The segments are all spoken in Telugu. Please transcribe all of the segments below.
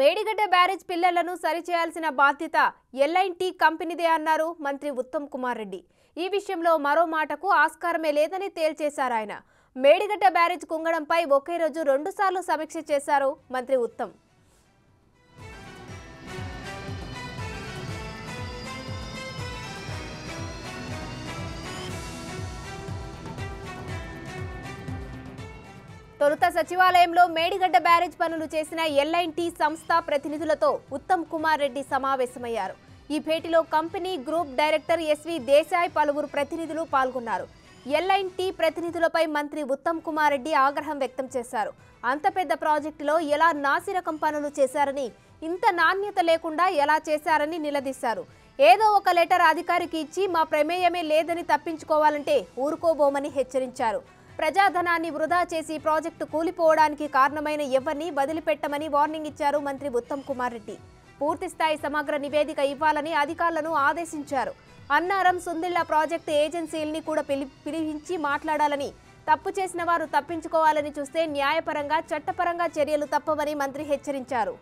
మేడిగడ్డ బ్యారేజ్ పిల్లలను సరిచేయాల్సిన బాధ్యత ఎల్ఐన్టీ కంపెనీదే అన్నారు మంత్రి ఉత్తమ్ కుమార్ రెడ్డి ఈ విషయంలో మరో మాటకు ఆస్కారమే లేదని తేల్చేశారు ఆయన మేడిగడ్డ బ్యారేజ్ కుంగడంపై ఒకే రోజు రెండుసార్లు సమీక్ష చేశారు మంత్రి ఉత్తమ్ తొలుత సచివాలయంలో మేడిగడ్డ బ్యారేజ్ పనులు చేసిన ఎల్ఐన్టీ సంస్థ ప్రతినిధులతో ఉత్తమ్ కుమార్ రెడ్డి సమావేశమయ్యారు ఈ భేటీలో company group director S V Desai పలువురు ప్రతినిధులు పాల్గొన్నారు ఎల్ఐన్టీ ప్రతినిధులపై మంత్రి ఉత్తమ్ కుమార్ రెడ్డి ఆగ్రహం వ్యక్తం చేశారు అంత పెద్ద ప్రాజెక్టులో ఎలా నాసిరకం పనులు చేశారని ఇంత నాణ్యత లేకుండా ఎలా చేశారని నిలదీశారు ఏదో ఒక లెటర్ అధికారికి ఇచ్చి మా ప్రమేయమే లేదని తప్పించుకోవాలంటే ఊరుకోబోమని హెచ్చరించారు ప్రజాధనాన్ని వృధా చేసి ప్రాజెక్టు కూలిపోవడానికి కారణమైన ఎవరిని వదిలిపెట్టమని వార్నింగ్ ఇచ్చారు మంత్రి ఉత్తమ్ కుమార్ రెడ్డి పూర్తిస్థాయి సమగ్ర నివేదిక ఇవ్వాలని అధికారులను ఆదేశించారు అన్నారం సుందిళ్ల ప్రాజెక్టు ఏజెన్సీల్ని కూడా పిలి పిలిపించి మాట్లాడాలని తప్పు చేసిన వారు తప్పించుకోవాలని చూస్తే న్యాయపరంగా చట్టపరంగా చర్యలు తప్పవని మంత్రి హెచ్చరించారు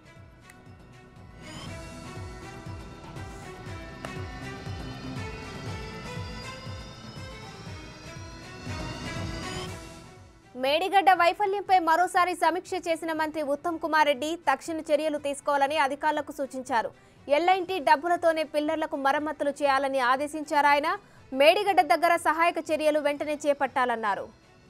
మేడిగడ్డ వైఫల్యంపై మరోసారి సమీక్ష చేసిన మంత్రి ఉత్తమ్ కుమార్ రెడ్డి తక్షణ చర్యలు తీసుకోవాలని అధికారులకు సూచించారు ఎల్ఐన్టీ డబ్బులతోనే పిల్లర్లకు మరమ్మతులు చేయాలని ఆదేశించారు ఆయన మేడిగడ్డ దగ్గర సహాయక చర్యలు వెంటనే చేపట్టాలన్నారు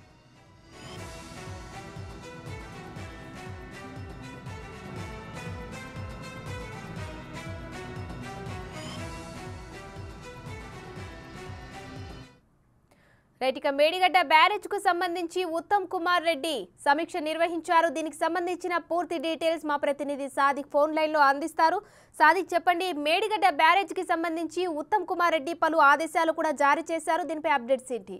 రైట్ ఇక మేడిగడ్డ బ్యారేజ్ కు సంబంధించి ఉత్తమ్ కుమార్ రెడ్డి సమీక్ష నిర్వహించారు దీనికి సంబంధించిన పూర్తి డీటెయిల్స్ మా ప్రతినిధి సాదిక్ ఫోన్ లైన్ లో అందిస్తారు సాదిక్ చెప్పండి మేడిగడ్డ బ్యారేజ్ కి సంబంధించి ఉత్తమ్ కుమార్ రెడ్డి పలు ఆదేశాలు కూడా జారీ చేశారు దీనిపై అప్డేట్స్ ఏంటి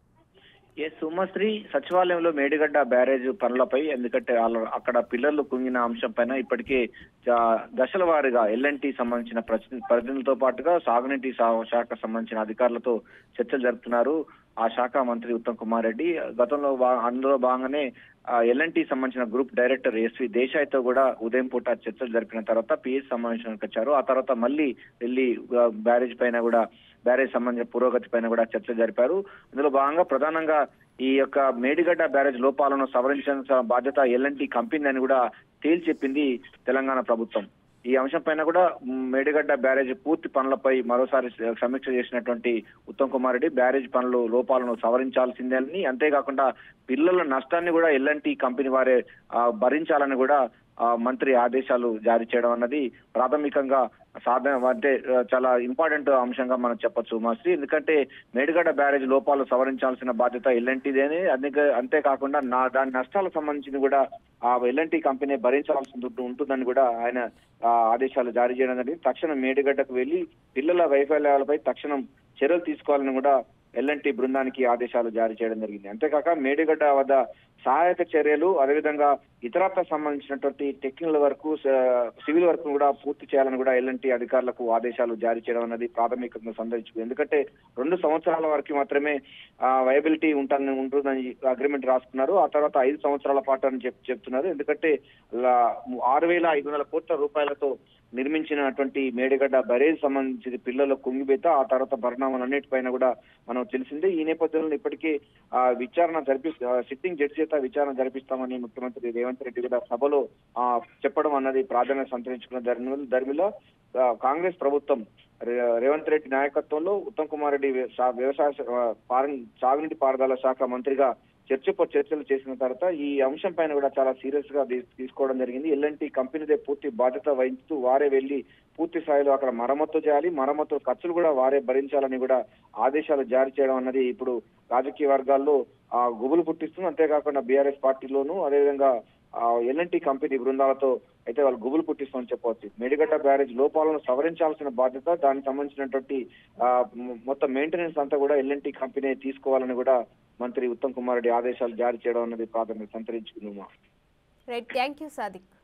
ఏ సుమశ్రీ సచివాలయంలో మేడిగడ్డ బ్యారేజ్ పనులపై ఎందుకంటే వాళ్ళ అక్కడ పిల్లర్లు కుంగిన అంశం పైన ఇప్పటికే చా- దశల వారీగా ఎల్ఎన్టీ సంబంధించిన ప్రతి- ప్రతినిధులతో పాటుగా సాగునీటి శా- శాఖ సంబంధించిన అధికారులతో చర్చలు జరుపుతున్నారు ఆ శాఖ మంత్రి ఉత్తమ్ కుమార్ రెడ్డి గతంలో భా- అందులో భాగంగానే ఎల్ఎన్టీ సంబంధించిన గ్రూప్ డైరెక్టర్ ఎస్వి దేశాయ్ తో కూడా ఉదయం పూట చర్చలు జరిపిన తర్వాత పిఎస్ సమావేశానికి వచ్చారు ఆ తర్వాత మళ్ళీ వెళ్ళి ఆ, బ్యారేజ్ పైన కూడా బ్యారేజ్ సంబంధించిన పురోగతి పైన కూడా చర్చలు జరిపారు ఇందులో భాగంగా ప్రధానంగా ఈ యొక్క మేడిగడ్డ బ్యారేజ్ లోపాలను సవరించాల్సిన బాధ్యత ఎల్ఎన్టీ కంపెనీ అని కూడా తేల్చి చెప్పింది తెలంగాణ ప్రభుత్వం ఈ అంశం పైన కూడా మ్, మేడిగడ్డ బ్యారేజ్ పూర్తి పనులపై మరోసారి సమీక్ష చేసినటువంటి ఉత్తమ్ కుమార్ రెడ్డి బ్యారేజ్ పనులు లోపాలను సవరించాల్సిందే అని అంతేకాకుండా పిల్లల నష్టాన్ని కూడా ఎల్ఎన్టీ కంపెనీ వారే ఆ, భరించాలని కూడా ఆ, మంత్రి ఆదేశాలు జారీ చేయడం అన్నది ప్రాథమికంగా సాధన అంటే ఆ, చాలా ఇంపార్టెంట్ అంశంగా మనం చెప్పొచ్చు మాస్టర్ ఎందుకంటే మేడిగడ్డ బ్యారేజ్ లోపాలు సవరించాల్సిన బాధ్యత ఎల్ఎన్టీదేని అందుకే అంతేకాకుండా నా దాని నష్టాలకు సంబంధించింది కూడా ఆ ఎల్ఎన్టీ కంపెనీ భరించాల్సి ఉంటు- ఉంటుందని కూడా ఆయన ఆ, ఆదేశాలు జారీ చేయడం జరిగింది తక్షణం మేడిగడ్డకు వెళ్లి పిల్లల వైఫల్యాలపై తక్షణం చర్యలు తీసుకోవాలని కూడా ఎల్ఎన్టీ బృందానికి ఆదేశాలు జారీ చేయడం జరిగింది అంతేకాక మేడిగడ్డ వద్ద సహాయక చర్యలు అదేవిధంగా ఇతరత్ర సంబంధించినటువంటి టెక్నికల్ వర్క్ సివిల్ వర్క్ కూడా పూర్తి చేయాలని కూడా ఎల్ఎన్టీ అధికారులకు ఆదేశాలు జారీ చేయడం అనేది ప్రాథమికంగా సందర్శించుకుంది ఎందుకంటే రెండు సంవత్సరాల వరకు మాత్రమే వైబిలిటీ ఉంటుందని ఉంటుందని అగ్రిమెంట్ రాసుకున్నారు ఆ తర్వాత ఐదు సంవత్సరాల పాటు అని చెప్ చెప్తున్నారు ఎందుకంటే లా- ఆరు వేల ఐదు వందల కోట్ల రూపాయలతో నిర్మించినటువంటి మేడిగడ్డ బరేజ్ సంబంధించి పిల్లల కుంగిబేత ఆ తర్వాత పరిణామాలన్నిటిపైన కూడా మనం తెలిసిందే ఈ నేపథ్యంలో ఇప్పటికే ఆ విచారణ జరిపి సిట్టింగ్ జడ్జి చేత విచారణ జరిపిస్తామని ముఖ్యమంత్రి రేవంత్ రెడ్డి కూడా సభలో ఆ చెప్పడం అన్నది ప్రాధాన్యత సంతరించుకున్న ధర్మి ధర్మిలో ఆ, కాంగ్రెస్ ప్రభుత్వం రే- రేవంత్ రెడ్డి నాయకత్వంలో ఉత్తమ్ కుమార్ రెడ్డి వ్య- సా- వ్యవసాయ శా- ఆ, పార- సాగునీటి పారుదల శాఖ మంత్రిగా చర్చపో చర్చలు చేసిన తర్వాత ఈ అంశం పైన కూడా చాలా సీరియస్ గా తీ- తీసుకోవడం జరిగింది ఎల్ఎన్టీ కంపెనీదే పూర్తి బాధ్యత వహిస్తూ వారే వెళ్లి పూర్తి స్థాయిలో అక్కడ మరమ్మతు చేయాలి మరమ్మతు ఖర్చులు కూడా వారే భరించాలని కూడా ఆదేశాలు జారీ చేయడం అన్నది ఇప్పుడు రాజకీయ వర్గాల్లో ఆ గుబులు పుట్టిస్తుంది అంతేకాకుండా బీఆర్ఎస్ పార్టీలోను అదేవిధంగా ఎల్ఎన్టీ కంపెనీ బృందాలతో అయితే వాళ్ళు గుబులు పుట్టిస్తామని చెప్పవచ్చు మేడిగడ్డ బ్యారేజ్ లోపాలను సవరించాల్సిన బాధ్యత దానికి సంబంధించినటువంటి ఆ, మొ- మొత్తం మెయింటెనెన్స్ అంతా కూడా ఎల్ఎన్టీ కంపెనీ తీసుకోవాలని కూడా మంత్రి ఉత్తమ్ కుమార్ రెడ్డి ఆదేశాలు జారీ చేయడం అన్నది ప్రాథమిక సంతరించుకుందామా రైట్ థ్యాంక్ యూ సాదిక్